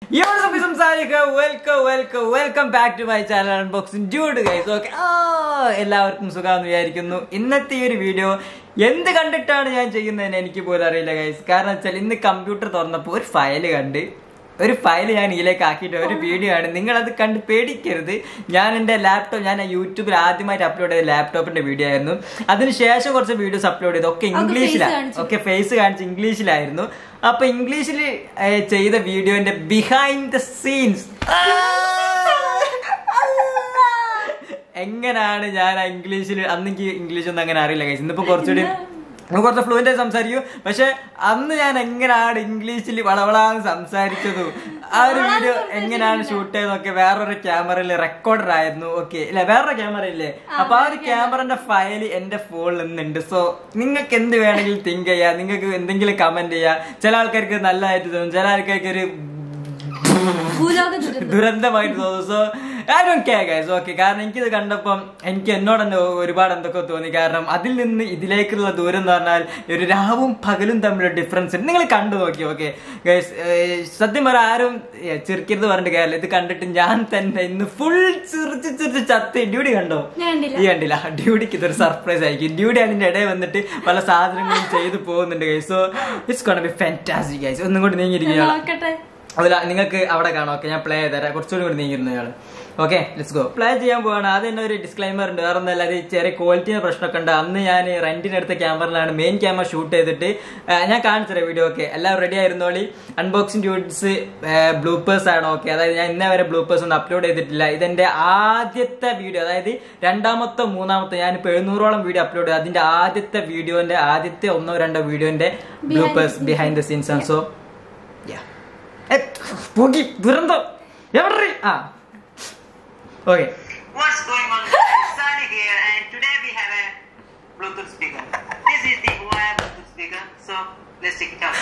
Welcome welcome welcome back to my channel unboxing dude guys okay എല്ലാവർക്കും സുഖമെന്ന് വിചാരിക്കുന്നു ഇന്നത്തെ ഈ ഒരു വീഡിയോ എന്ത് കണ്ടിട്ടാണ് ഞാൻ ചെയ്യുന്നതെന്ന് എനിക്ക് പോലും അറിയില്ല ഗൈസ് കാരണം വെച്ചാൽ ഇന്ന് കമ്പ്യൂട്ടർ തുറന്നപ്പോൾ ഒരു ഫയൽ കണ്ട് ഒരു ഫയൽ ഞാൻ ഇതിലേക്ക് ആക്കിയിട്ട് ഒരു വീഡിയോ ആണ് നിങ്ങൾ അത് കണ്ട് പേടിക്കരുത് ഞാൻ എൻ്റെ ലാപ്ടോപ്പ് ഞാൻ യൂട്യൂബിൽ ആദ്യമായിട്ട് അപ്ലോഡ് ചെയ്ത ലാപ്ടോപ്പിന്റെ വീഡിയോ ആയിരുന്നു അതിനുശേഷം കുറച്ച് വീഡിയോസ് അപ്ലോഡ് ചെയ്തു ഒക്കെ ഇംഗ്ലീഷിലാണ് കാണിച്ചു. ഒക്കെ ഫേസ് കാണിച്ച് ഇംഗ്ലീഷിലായിരുന്നു അപ്പൊ ഇംഗ്ലീഷിൽ ചെയ്ത വീഡിയോന്റെ ബിഹൈൻഡ് ദ സീൻസ് എങ്ങനെയാണ് ഞാൻ ആ ഇംഗ്ലീഷിൽ അന്ന് എനിക്ക് ഇംഗ്ലീഷ് ഒന്നും അങ്ങനെ അറിയില്ല കഴിച്ചു ഇന്നിപ്പോ കുറച്ചുകൂടി നമ്മൾ കുറച്ച് ഫ്ലുവൻ്റ് ആയി സംസാരിക്കും പക്ഷെ അന്ന് ഞാൻ എങ്ങനെയാണ് ഇംഗ്ലീഷിൽ വളവളാന്ന് സംസാരിച്ചതും ആ ഒരു വീഡിയോ എങ്ങനെയാണ് ഷൂട്ട് ചെയ്തതൊക്കെ വേറൊരു ക്യാമറയിൽ റെക്കോർഡർ ആയിരുന്നു ഓക്കെ ഇല്ല വേറൊരു ക്യാമറ ഇല്ലേ അപ്പൊ ആ ഒരു ക്യാമറന്റെ ഫയൽ എന്റെ ഫോണിൽ നിന്നുണ്ട് സോ നിങ്ങൾക്ക് എന്ത് വേണമെങ്കിലും തിങ്ക് ചെയ്യാം നിങ്ങൾക്ക് എന്തെങ്കിലും കമന്റ് ചെയ്യാം ചില ആൾക്കാർക്ക് നല്ലതായിട്ട് തോന്നും ചില ആൾക്കാർക്ക് ഒരു ഭൂലോക ദുരന്തം ദുരന്തമായിട്ട് തോന്നുന്നു so I don't care guys okay കാരണം എനിക്കിത് കണ്ടപ്പം എനിക്ക് എന്നോട് തന്നെ ഒരുപാട് എന്തൊക്കെ തോന്നി കാരണം അതിൽ നിന്ന് ഇതിലേക്കുള്ള ദൂരം എന്ന് പറഞ്ഞാൽ ഒരു രാവും പകലും തമ്മിലുള്ള ഡിഫറൻസ് ഉണ്ട് നിങ്ങൾ കണ്ടു നോക്കി ഓക്കെ ഗൈസ് സത്യം പറ ആരും ഏ, ചിരിക്കരുത് പറഞ്ഞിട്ട് കാര്യമില്ല ഇത് കണ്ടിട്ട് ഞാൻ തന്നെ ഇന്ന് ഫുൾ ചിരിച്ച് ചിരിച്ച് ചത്ത് ഡ്യൂട്ടി കണ്ടോ ഞാൻ കണ്ടില്ല. ഈ കണ്ടില്ല ഡ്യൂട്ടിക്ക് ഇതൊരു സർപ്രൈസ് ആയിരിക്കും ഡ്യൂട്ടി അതിന്റെ ഇടയിൽ വന്നിട്ട് പല സാധനങ്ങളും ചെയ്തു പോകുന്നുണ്ട് guys so it's gonna be fantastic guys ഒന്നും കൂടി നീങ്ങിയിരിക്കുകയാണ് നോക്കട്ടെ അതില്ല നിങ്ങൾക്ക് അവിടെ കാണാം ഓക്കെ ഞാൻ പ്ലേ ചെയ്തരാം കുറച്ചുകൂടി കൂടി നീങ്ങിരുന്നു ഇയാള് ഓക്കെ ലെറ്റ്സ് ഗോ പ്ലേ ചെയ്യാൻ പോവാണ് അത് തന്നെ ഒരു ഡിസ്ക്ലൈമർ ഉണ്ട് വേറെ ഒന്നല്ല അത് ചെറിയ ക്വാളിറ്റിയുടെ പ്രശ്നമൊക്കെ ഉണ്ട് അന്ന് ഞാൻ റെന്റിനെടുത്ത ക്യാമറയിലാണ് മെയിൻ ക്യാമറ ഷൂട്ട് ചെയ്തിട്ട് ആ, ഞാൻ കാണിച്ചുതരാം വീഡിയോ ഒക്കെ എല്ലാം റെഡി ആയിരുന്നോളി അൺബോക്സിംഗ് ഡ്യൂട്ട്സ് ബ്ലൂപ്പേഴ്സ് ആണ് ഓക്കെ അതായത് ഞാൻ ഇന്നേ വരെ ബ്ലൂപ്പേഴ്സ് ഒന്നും അപ്ലോഡ് ചെയ്തിട്ടില്ല ഇതെന്റെ ആദ്യത്തെ വീഡിയോ അതായത് രണ്ടാമത്തെ മൂന്നാമത്തെ ഞാനിപ്പോൾ എഴുന്നൂറോളം വീഡിയോ അപ്ലോഡ് ചെയ്തു അതിന്റെ ആദ്യത്തെ വീഡിയോന്റെ ആദ്യത്തെ ഒന്നോ രണ്ടോ വീഡിയോന്റെ ബ്ലൂപ്പേഴ്സ് ബിഹൈൻഡ് ദ സീൻസ് ആണ് സോ Yeah. Eh, പോകി ദുരന്തം എവിടെ ആ okay What's going on? guys? Sunny here, and today we have a Bluetooth speaker. This is the Huawei Bluetooth speaker, so let's check it out.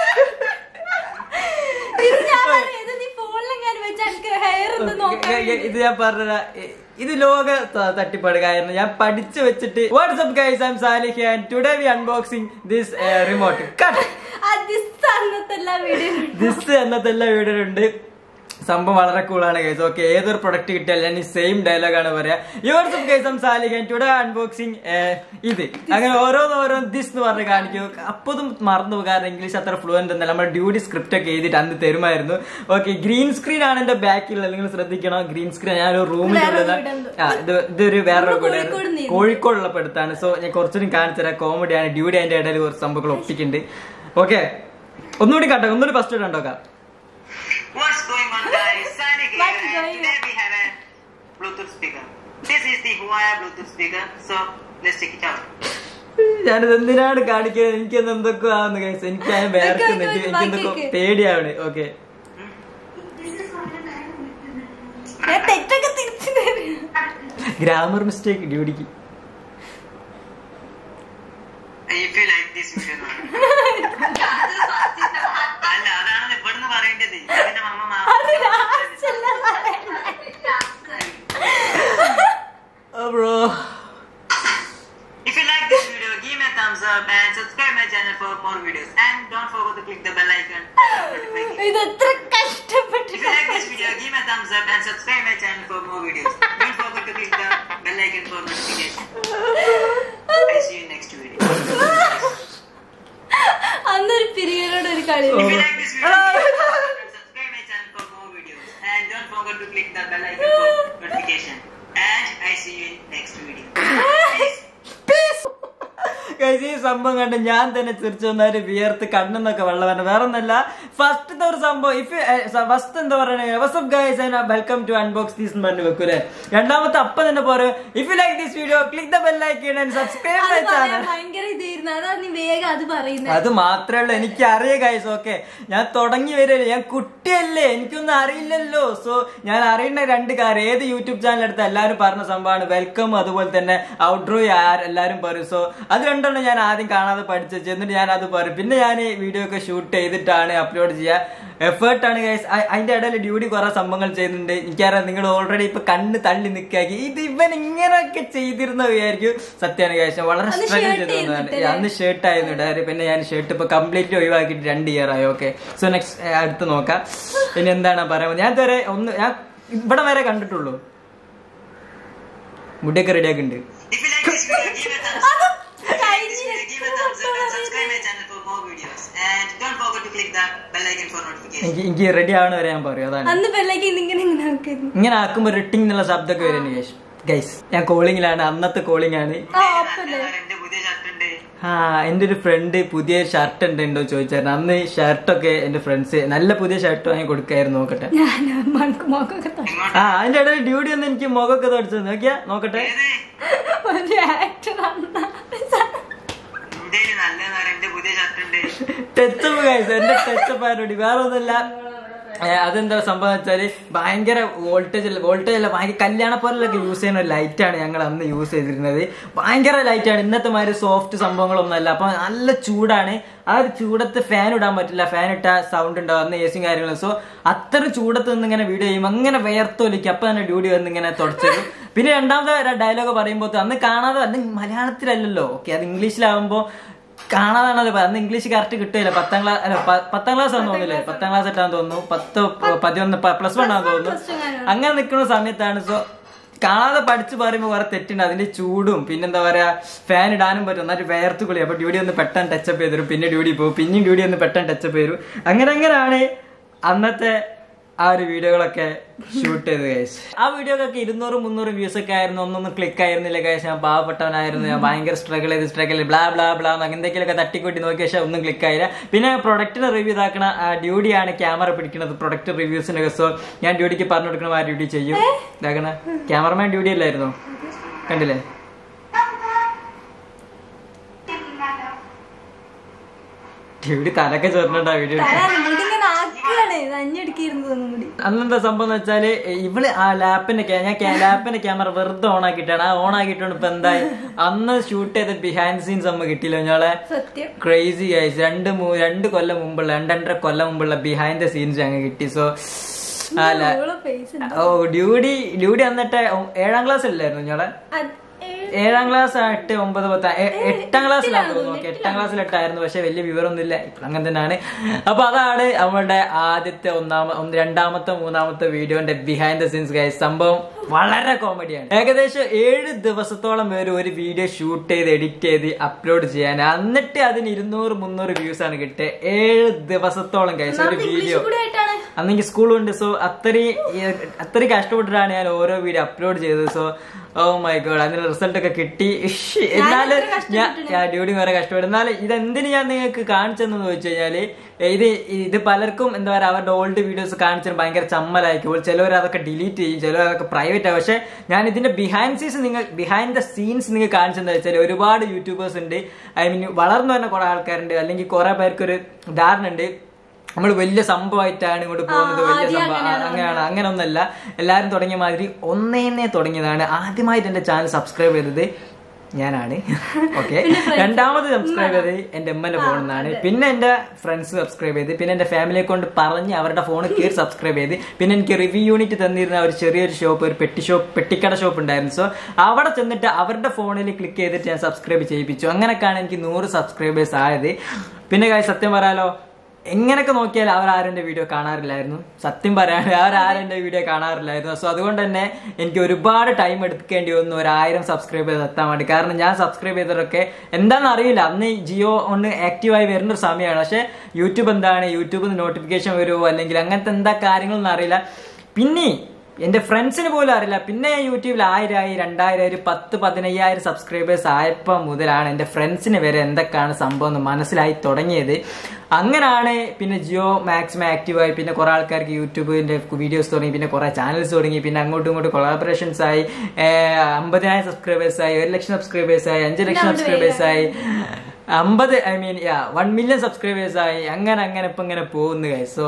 ഇത് ഞാൻ പറയാം, ഇത് നീ ഫോണിലെങ്ങാനും വെച്ച് എനിക്ക് ഹെയർ ഒന്ന് നോക്കാൻ ഇത് ഞാൻ പറഞ്ഞ ഇത് ലോക ത- തട്ടിപ്പാട് കാരണം ഞാൻ പഠിച്ചു വെച്ചിട്ട് what's up guys I'm Salih and today we unboxing this remote cut ആ ദിസ് അന്നത്തെ എല്ലാ വീഡിയോ ദിസ് എന്നത്തെ എല്ലാ വീഡിയോയിലുണ്ട് സംഭവം വളരെ കൂളാണ് ഗൈസ് ഓക്കെ ഏതൊരു പ്രൊഡക്റ്റ് കിട്ടിയാലും ഞാൻ ഈ സെയിം ഡയലോഗ് ആണ് പറയാ യുവർസും guys I'm Salih and today unboxing ഇത് അങ്ങനെ ഓരോന്ന് ഓരോന്ന് ദിസ് എന്ന് പറഞ്ഞ് കാണിക്കും അപ്പോഴും മറന്നു പോകും കാരണം ഇംഗ്ലീഷ് അത്ര ഫ്ലുവന്റ് എന്നല്ല നമ്മൾ ഡ്യൂട്ടി സ്ക്രിപ്റ്റ് ഒക്കെ എഴുതിയിട്ട് അന്ന് തരുമായിരുന്നു ഓക്കെ ഗ്രീൻ സ്ക്രീൻ ആണ് എന്റെ ബാക്കിലുള്ളത് നിങ്ങൾ ശ്രദ്ധിക്കണം ഗ്രീൻ സ്ക്രീൻ ഞാൻ ഒരു റൂമിന്റെ വേറൊരു ഉള്ളിൽ വീടുണ്ട്. ആ ഇത് ഇതൊരു വേറൊരു നമ്മള് വീടാണ് കോഴിക്കോട് നിന്ന് കോഴിക്കോടുള്ള പെടുത്താണ് സോ ഞാൻ കുറച്ചുകൂടി കാണിച്ചു തരാം കോമഡിയാണ് ഡ്യൂട്ടി അതിന്റെ ഇടയിൽ കുറച്ച് സംഭവങ്ങൾ ഒപ്പിക്കുന്നുണ്ട് ഓക്കെ ഒന്നുകൂടി കണ്ടോ ഒന്നുകൂടി ഫസ്റ്റ് കണ്ടോക്കാം What's going on, guys? Sunny here, What's and going today we have a Bluetooth speaker. This is the Huawei Bluetooth speaker, so let's check it out. ഞാനിത് എന്തിനാണ് കാണിക്കുന്നത് എനിക്കൊന്ന് എന്തൊക്കെ ആവുന്നു കേസ് എനിക്ക് ഞാൻ വേർക്കുന്നു എനിക്ക് വെക്ക്, എനിക്ക് എന്തൊക്കെ ബാക്കിലേക്ക്. പേടിയാവണ് ഓക്കെ ഞാൻ തെറ്റൊക്കെ തിരിച്ചു തരും ഗ്രാമർ മിസ്റ്റേക്ക് ഡ്യൂട്ടിക്ക് If you like this video, അല്ല അതാണ് ഇവിടുന്ന് പറയേണ്ടത് അതിന്റെ മമ്മ അത് last അല്ല bro If you like this video, give me a thumbs up and subscribe my channel for more videos. And don't forget to click the bell icon. for notification. ഇത് എത്ര കഷ്ടപ്പെട്ട് If you like this video, give me a thumbs up and subscribe my channel for more videos. Don't forget to click the bell icon for notification. I see you in next video. അന്നൊരു പിരിയനോട് ഒരു കളി If you like this video, give me a thumbs up and subscribe my channel for more videos. And don't forget to click the bell icon for notification. And I see you in next video. Peace. Guys ഈ സംഭവം കണ്ട് ഞാൻ തന്നെ ചിരിച്ചു വന്നവര് വിയർത്ത് കണ്ണെന്നൊക്കെ വെള്ളം വരണം വേറെ ഒന്നല്ല ഫസ്റ്റത്തെ ഒരു സംഭവം ഇഫ് ഫസ്റ്റ് എന്താ പറയണേ what's up guys welcome to unbox these എന്ന് പറഞ്ഞു വെക്കൂലേ രണ്ടാമത്തെ അപ്പൊ തന്നെ പറയും if you like this video click the bell icon and subscribe അത് മൈ പറയാൻ ചാനൽ ഭയങ്കര ഇതായിരുന്നു അതാണ് നീ വേഗം അത് പറയുന്നത് അത് മാത്രമേ ഉള്ളൂ എനിക്ക് അറിയ ഗൈസ് ഓക്കെ ഞാൻ തുടങ്ങി വരില്ല ഞാൻ കുട്ടിയല്ലേ എനിക്കൊന്നും അറിയില്ലല്ലോ സോ ഞാൻ അറിയുന്ന രണ്ട് കാര്യം ഏത് യൂട്യൂബ് ചാനൽ എടുത്ത എല്ലാവരും പറഞ്ഞ സംഭവമാണ് വെൽക്കം അതുപോലെ തന്നെ ഔട്ട്ഡ്രോ എല്ലാവരും പറയും സോ അത് രണ്ടെണ്ണം ഞാൻ ആദ്യം കാണാതെ പഠിച്ചു വെച്ചു. എന്നിട്ട് ഞാൻ അത് പറയും പിന്നെ ഞാൻ ഈ വീഡിയോ ഒക്കെ ഷൂട്ട് ചെയ്തിട്ടാണ് അപ്ലോഡ് ചെയ്യുക എഫേർട്ടാണ് ഗൈസ് അതിന്റെ ഇടയിൽ ഡ്യൂട്ടി കുറെ സംഭവങ്ങൾ ചെയ്യുന്നുണ്ട് എനിക്കറിയാം നിങ്ങൾ ഓൾറെഡി ഇപ്പൊ കണ്ണ് തള്ളി നിൽക്കാക്കി ഇത് ഇവൻ ഇങ്ങനെയൊക്കെ ചെയ്തിരുന്ന വിചാരിക്കും സത്യമാണ് ഗൈസ് വളരെ അന്ന് സ്ട്രഗിൾ shirt ചെയ്തു തോന്നുന്നതാണ് ചെയ്തിട്ടല്ലേ? അന്ന് ഷർട്ട് ആയിരുന്നു ഇടാറ് പിന്നെ ഞാൻ ഷർട്ട് ഇപ്പൊ കംപ്ലീറ്റ് ഒഴിവാക്കിയിട്ട് രണ്ട് ഇയർ ആയി ഓക്കെ സോ നെക്സ്റ്റ് അടുത്ത് നോക്കാം ഇനി എന്താണ് പറയാൻ ഞാൻ ഇതുവരെ ഒന്ന് ഞാൻ ഇവിടെ വരെ കണ്ടിട്ടുള്ളൂ മുടിയൊക്കെ റെഡിയാക്കുന്നുണ്ട് If you like this video, give a thumbs up. If you like this video, give a thumbs up and subscribe my channel for more videos. And don't forget to click the bell icon for notifications. എനിക്ക് എനിക്ക് ready ആവണ വരെ ഞാൻ പറയും അതാണ് അന്ന് പെല്ലേക്ക് ഇങ്ങനെ ഇങ്ങനെ ആക്കുന്നു ഇങ്ങനെ ആക്കുമ്പോ റിട്ടിങ് എന്നുള്ള ശബ്ദമൊക്കെ വരുന്നുണ്ട് ഗൈസ് ഗൈസ് ഞാൻ കോളിങ്ങിലാണ് അന്നത്തെ കോളിംഗ് ആണ് ആ അപ്പല്ലേ എന്റെ പുതിയ ഷർട്ട് ഉണ്ട് ആ എന്റെ ഒരു ഫ്രണ്ട് പുതിയ ഷർട്ട് ഉണ്ടോ ചോദിച്ചായിരുന്നു അന്ന് ഷർട്ടൊക്കെ എന്റെ ഫ്രണ്ട്സ് നല്ല പുതിയ ഷർട്ട് വാങ്ങി കൊടുക്കായിരുന്നു നോക്കട്ടെ ഞാൻ മണക്ക് മോക്കൊക്കെ തൊട്ടു ആ അതിന്റെ ഇടയിൽ ഡ്യൂട്ടി ഒന്ന് എനിക്ക് മുഖമൊക്കെ തുടച്ചത് നോക്കിയാ നോക്കട്ടെ ഏത് ഒരു ആക്ടർ ഇന്ത്യയിൽ നല്ലതെന്ന് പറയാം എന്റെ പുതിയ ഷർട്ട് ഉണ്ട് ടച്ചപ്പ് ഗൈസ് എന്റെ ടച്ചപ്പ് ആരോടി വേറെ ഒന്നുമില്ല ഏ, അതെന്താ സംഭവം വെച്ചാല് ഭയങ്കര വോൾട്ടേജ് വോൾട്ടേജ് അല്ല ഭയങ്കര കല്യാണ പോലൊക്കെ യൂസ് ചെയ്യുന്ന ലൈറ്റാണ് ഞങ്ങൾ അന്ന് യൂസ് ചെയ്തിരുന്നത് ഭയങ്കര ലൈറ്റാണ് ഇന്നത്തെ മാതിരി സോഫ്റ്റ് സംഭവങ്ങളൊന്നും അല്ല അപ്പൊ നല്ല ചൂടാണ് ആ ഒരു ചൂടത്ത് ഫാൻ ഇടാൻ പറ്റില്ല ഫാൻ ഇട്ട സൗണ്ട് ഉണ്ടാവും അന്ന് എ സിയും കാര്യങ്ങളും സോ അത്ര ചൂടത്ത് നിന്ന് ഇങ്ങനെ വീഡിയോ ചെയ്യും അങ്ങനെ വേർത്തൊലിക്കും അപ്പൊ തന്നെ ഡ്യൂട്ടി വന്ന് ഇങ്ങനെ തുടച്ചത് പിന്നെ രണ്ടാമത്തെ ഡയലോഗ് പറയുമ്പോൾ അന്ന് കാണാതെ അന്ന് മലയാളത്തിലല്ലല്ലോ ഓക്കെ അത് ഇംഗ്ലീഷിലാവുമ്പോ കാണാതാണത് അന്ന് ഇംഗ്ലീഷ് കറക്റ്റ് കിട്ടില്ല പത്താം ക്ലാസ് അല്ല പ- പത്താം ക്ലാസ് ആണെന്ന് തോന്നുന്നില്ലേ പത്താം ക്ലാസ് ഇട്ടാന്ന് തോന്നുന്നു പത്ത് പ- പതിനൊന്ന് പ്ലസ് വൺ ആണെന്ന് തോന്നുന്നു അങ്ങനെ നിൽക്കുന്ന സമയത്താണ് സോ കാണാതെ പഠിച്ചു പറയുമ്പോൾ കുറെ തെറ്റുണ്ട് അതിന്റെ ചൂടും പിന്നെന്താ പറയാ ഫാൻ ഇടാനും പറ്റും എന്നിട്ട് വേർത്ത് കുളി അപ്പൊ ഡ്യൂട്ടി ഒന്ന് പെട്ടെന്ന് ടച്ചപ്പ് ചെയ്ത് തരും പിന്നെ ഡ്യൂട്ടി പോകും പിന്നെയും ഡ്യൂട്ടി ഒന്ന് പെട്ടെന്ന് ടച്ചപ്പ് ചെയ്തു അങ്ങനെ അങ്ങനെയാണ് അന്നത്തെ ആ ഒരു വീഡിയോകളൊക്കെ ഷൂട്ട് ചെയ്ത് കഴിച്ചു ആ വീഡിയോക്കൊക്കെ ഇരുന്നൂറ് മുന്നൂറ് വ്യൂസ് ഒക്കെ ആയിരുന്നു ഒന്നൊന്നും ക്ലിക്ക് ആയിരുന്നില്ല കഴിച്ച് ഞാൻ പാവപ്പെട്ടവനായിരുന്നു ഞാൻ ഭയങ്കര സ്ട്രഗിൾ ചെയ്ത് സ്ട്രഗിൾ ചെയ്ത് ബ്ലാ ബ്ലാ ബ്ലാ എന്തെങ്കിലുമൊക്കെ തട്ടിക്കൂട്ടി നോക്കിയ ശേഷം ഒന്നും ക്ലിക്ക് ആയില്ല പിന്നെ പ്രൊഡക്റ്റിന് റിവ്യൂ ഇതാക്കണ ഡ്യൂട്ടിയാണ് ക്യാമറ പിടിക്കുന്നത് പ്രൊഡക്റ്റ് റിവ്യൂസിന്റെ സോ ഞാൻ ഡ്യൂട്ടിക്ക് പറഞ്ഞു കൊടുക്കണം ആ ഡ്യൂട്ടി ചെയ്യും ഇതാക്കണ ക്യാമറമാൻ ഡ്യൂട്ടി അല്ലായിരുന്നു കണ്ടില്ലേ ഡ്യൂട്ടി തലക്കെ ചേർന്നിട്ടാ വീഡിയോ ഇതിങ്ങനെ ആക്കുകയാണ് നഞ്ഞെടുക്കിയിരുന്നു ഒന്നും കൂടി അന്നെന്താ സംഭവം എന്ന് വെച്ചാല് ഇവള് ആ ലാപ്പിന്റെ ക്യാ- ഞാൻ ക്യാ- ലാപ്പിന്റെ ക്യാമറ വെറുതെ ഓൺ ആക്കിയിട്ടാണ് ആ ഓൺ ആക്കിയിട്ടുണ്ട് ഇപ്പൊ എന്തായി അന്ന് ഷൂട്ട് ചെയ്ത ബിഹൈൻഡ് സീൻസ് നമ്മ കിട്ടിയില്ല ഞങ്ങളെ സത്യം ക്രേസി ഗൈസ് രണ്ട് മൂ- രണ്ട് കൊല്ലം മുമ്പുള്ള രണ്ടര കൊല്ലം മുമ്പുള്ള ബിഹൈൻഡ് ദ സീൻസ് ഞങ്ങൾ കിട്ടി സോ അല്ല ഓളെ ഫേസ് ഓ ഡ്യൂഡി ഡ്യൂഡി എന്നിട്ട് ഏഴാം ക്ലാസ് അല്ലായിരുന്നു ഞങ്ങളെ ഏഴാം ക്ലാസ് എട്ട് ഒമ്പത് പത്ത് എ- എട്ടാം ക്ലാസ്സിലാണ് തോന്നുന്നു ഓക്കെ എട്ടാം ക്ലാസ്സിലെട്ടായിരുന്നു പക്ഷെ വലിയ വിവരമൊന്നുമില്ല ഇപ്പൊ അങ്ങനെ തന്നെയാണ് അപ്പൊ അതാണ് നമ്മളുടെ ആദ്യത്തെ ഒന്നാമ ഒന്ന് രണ്ടാമത്തെ മൂന്നാമത്തെ വീഡിയോന്റെ ബിഹൈൻഡ് ദ സീൻസ് ഗൈസ് സംഭവം വളരെ കോമഡിയാണ് ഏകദേശം ഏഴ് ദിവസത്തോളം പേര് ഒരു വീഡിയോ ഷൂട്ട് ചെയ്ത് എഡിറ്റ് ചെയ്ത് അപ്ലോഡ് ചെയ്യാൻ എന്നിട്ട് അതിന് ഇരുന്നൂറ് മുന്നൂറ് വ്യൂസ് ആണ് കിട്ടിയത് ഏഴ് ദിവസത്തോളം ഗൈസ് ഒരു വീഡിയോ കൂടെ ആയിട്ടാണ് അന്നെങ്കിൽ സ്കൂളുണ്ട് സോ അത്രയും അത്രയും കഷ്ടപ്പെട്ടിട്ടാണ് ഞാൻ ഓരോ വീഡിയോ അപ്ലോഡ് ചെയ്തത് സോ ഓ മൈ ഗോഡ് അതിന് റിസൾട്ട് ഒക്കെ കിട്ടി ഇഷ്. എന്നാലും ഞാൻ ഞാൻ ഡ്യൂട്ടി വരെ കഷ്ടപ്പെട്ടു എന്നാലും ഇതെന്തിന് ഞാൻ നിങ്ങൾക്ക് കാണിച്ചെന്ന് ചോദിച്ചു കഴിഞ്ഞാല് ഇത് ഇത് പലർക്കും എന്താ പറയുക അവരുടെ ഓൾഡ് വീഡിയോസ് കാണിച്ചാൽ ഭയങ്കര ചമ്മലായിരിക്കും ചിലവർ അതൊക്കെ ഡിലീറ്റ് ചെയ്യും ചിലവർ അതൊക്കെ പ്രൈവറ്റ് ആവും പക്ഷെ ഞാൻ ഇതിന്റെ ബിഹൈൻഡ് സീൻസ് നിങ്ങൾ ബിഹൈൻഡ് ദ സീൻസ് നിങ്ങൾ കാണിച്ചെന്ന് വെച്ചാൽ ഒരുപാട് യൂട്യൂബേഴ്സ് ഉണ്ട് ഐ മീൻ വളർന്നു വരുന്ന കുറെ ആൾക്കാരുണ്ട് അല്ലെങ്കിൽ കുറെ പേർക്കൊരു ധാരണ ഉണ്ട് നമ്മൾ വലിയ സംഭവമായിട്ടാണ് ഇങ്ങോട്ട് പോകുന്നത് വലിയ സംഭവം ആ, അങ്ങനെയാണ് അങ്ങനെ ഒന്നല്ല എല്ലാവരും തുടങ്ങിയ മാതിരി ഒന്നേന്നെ തുടങ്ങിയതാണ് ആദ്യമായിട്ട് എന്റെ ചാനൽ സബ്സ്ക്രൈബ് ചെയ്തത് ഞാനാണ് ഓക്കെ രണ്ടാമത് സബ്സ്ക്രൈബ് ചെയ്തത് എന്റെ ഉമ്മന്റെ ഫോണിൽ നിന്നാണ് പിന്നെ എന്റെ ഫ്രണ്ട്സ് സബ്സ്ക്രൈബ് ചെയ്ത് പിന്നെ എന്റെ ഫാമിലിയെ കൊണ്ട് പറഞ്ഞ് അവരുടെ ഫോണിൽ കയറി സബ്സ്ക്രൈബ് ചെയ്ത് പിന്നെ എനിക്ക് റിവ്യൂ യൂണിറ്റ് തന്നിരുന്ന ഒരു ചെറിയൊരു ഷോപ്പ് ഒരു പെട്ടി ഷോപ്പ് പെട്ടിക്കട ഷോപ്പ് ഉണ്ടായിരുന്നു സോ അവിടെ ചെന്നിട്ട് അവരുടെ ഫോണിൽ ക്ലിക്ക് ചെയ്തിട്ട് ഞാൻ സബ്സ്ക്രൈബ് ചെയ്യിപ്പിച്ചു അങ്ങനെയൊക്കെയാണ് എനിക്ക് നൂറ് സബ്സ്ക്രൈബേഴ്സ് ആയത് പിന്നെ കാര്യം സത്യം പറയാലോ എങ്ങനെയൊക്കെ നോക്കിയാൽ അവരാരും എൻ്റെ വീഡിയോ കാണാറില്ലായിരുന്നു സത്യം പറയാൻ അവരാരും എൻ്റെ വീഡിയോ കാണാറില്ലായിരുന്നു സോ അതുകൊണ്ട് തന്നെ എനിക്ക് ഒരുപാട് ടൈം എടുക്കേണ്ടി വന്നു ഒരു ആയിരം സബ്സ്ക്രൈബേഴ്സ് എത്താൻ വേണ്ടി കാരണം ഞാൻ സബ്സ്ക്രൈബ് ചെയ്തവരൊക്കെ എന്താണെന്ന് അറിയില്ല അന്ന് ഈ ജിയോ ഒന്ന് ആക്റ്റീവായി വരുന്ന ഒരു സമയമാണ് പക്ഷേ യൂട്യൂബ് എന്താണ് യൂട്യൂബിൽ നിന്ന് നോട്ടിഫിക്കേഷൻ വരുമോ അല്ലെങ്കിൽ അങ്ങനത്തെ എന്താ കാര്യങ്ങളൊന്നും അറിയില്ല പിന്നെ എന്റെ ഫ്രണ്ട്സിന് പോലും അറിയില്ല പിന്നെ ഞാൻ യൂട്യൂബിൽ ആയിരം ആയി രണ്ടായിരം ഒരു പത്ത് പതിനയ്യായിരം സബ്സ്ക്രൈബേഴ്സ് ആയപ്പോൾ മുതലാണ് എന്റെ ഫ്രണ്ട്സിന് വരെ എന്തൊക്കെയാണ് സംഭവം എന്ന് മനസ്സിലായി തുടങ്ങിയത് അങ്ങനെയാണ് പിന്നെ ജിയോ മാക്സിമം ആക്റ്റീവായി പിന്നെ കുറെ ആൾക്കാർക്ക് യൂട്യൂബിന്റെ വീഡിയോസ് തുടങ്ങി പിന്നെ കുറെ ചാനൽസ് തുടങ്ങി പിന്നെ അങ്ങോട്ടും ഇങ്ങോട്ടും കൊളാബറേഷൻസ് ആയി ഏഹ് അമ്പതിനായിരം സബ്സ്ക്രൈബേഴ്സ് ആയി ഒരു ലക്ഷം സബ്സ്ക്രൈബേഴ്സ് ആയി അഞ്ച് ലക്ഷം സബ്സ്ക്രൈബേഴ്സ് ആയി അമ്പത് I mean yeah one million subscribers ആയി അങ്ങനെ അങ്ങനെ ഇപ്പൊ ഇങ്ങനെ പോകുന്നു കൈ സോ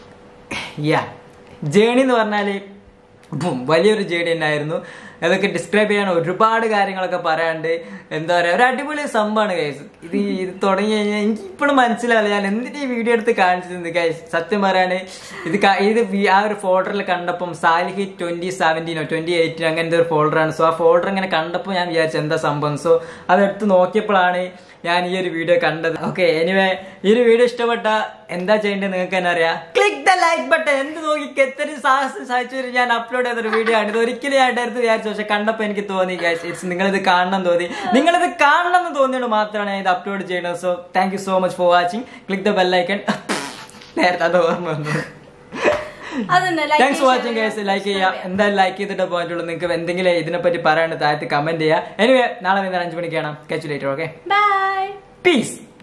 യാ ജേണി എന്ന് പറഞ്ഞാല് ബും, വലിയൊരു ജേണി തന്നെയായിരുന്നു അതൊക്കെ ഡിസ്ക്രൈബ് ചെയ്യാൻ ഒരുപാട് കാര്യങ്ങളൊക്കെ പറയാണ്ട് എന്താ പറയാ ഒരു അടിപൊളി സംഭവമാണ് ഗൈസ് ഇത് ഇത് തുടങ്ങി കഴിഞ്ഞാൽ എനിക്ക് ഇപ്പോഴും മനസ്സിലാവില്ല ഞാൻ എന്തിനാ ഈ വീഡിയോ എടുത്ത് കാണിച്ചത് ഗൈസ് സത്യം പറയാണ് ഇത് ക- ഇത് വി- ആ ഒരു ഫോൾഡറിൽ കണ്ടപ്പം സാലിഹി ട്വന്റി സെവൻറ്റീനോ ട്വന്റി എയ്റ്റീനോ അങ്ങനത്തെ ഒരു ഫോൾഡറാണ് സോ ആ ഫോൾഡർ ഇങ്ങനെ കണ്ടപ്പോൾ ഞാൻ വിചാരിച്ചു എന്താ സംഭവം സോ അതെടുത്ത് നോക്കിയപ്പോഴാണ് ഞാൻ ഈ ഒരു വീഡിയോ കണ്ടത് ഓക്കെ എനിവേ ഈ ഒരു വീഡിയോ ഇഷ്ടപ്പെട്ട എന്താ ചെയ്യേണ്ടത് നിങ്ങൾക്ക് തന്നെ അറിയാം ക്ലിക്ക് ദ ലൈക്ക് ബട്ടൺ എന്ത് നോക്കി എത്ര സാഹസം സഹിച്ചു ഞാൻ അപ്ലോഡ് ചെയ്തൊരു വീഡിയോ ആണ് ഇത് ഒരിക്കലും ഞാൻ എടുത്ത് വിചാരിച്ചു പക്ഷെ കണ്ടപ്പോൾ എനിക്ക് തോന്നി guys, it's നിങ്ങളിത് കാണണം തോന്നി നിങ്ങളിത് കാണണം എന്ന് തോന്നിയോണ്ട് മാത്രമാണ് ഞാൻ ഇത് അപ്ലോഡ് ചെയ്യുന്നത് so thank you so much for watching click the bell icon നേരത്തെ അത് ഓർമ്മ വന്നു അതന്നെ like thanks for share watching ചെയ്യുക, ഗൈസ് ലൈക്ക് ചെയ്യുക subscribe ചെയ്യുക. എന്തായാലും ലൈക്ക് ചെയ്തിട്ട് പോയിട്ടുള്ളൂ നിങ്ങൾക്ക് എന്തെങ്കിലും ഇതിനെപ്പറ്റി പറയാണ്ട് താഴത്ത് കമന്റ് ചെയ്യുക എനിവേ നാളെ വൈകുന്നേരം അഞ്ച് മണിക്കാണ് catch you later okay Bye. Piece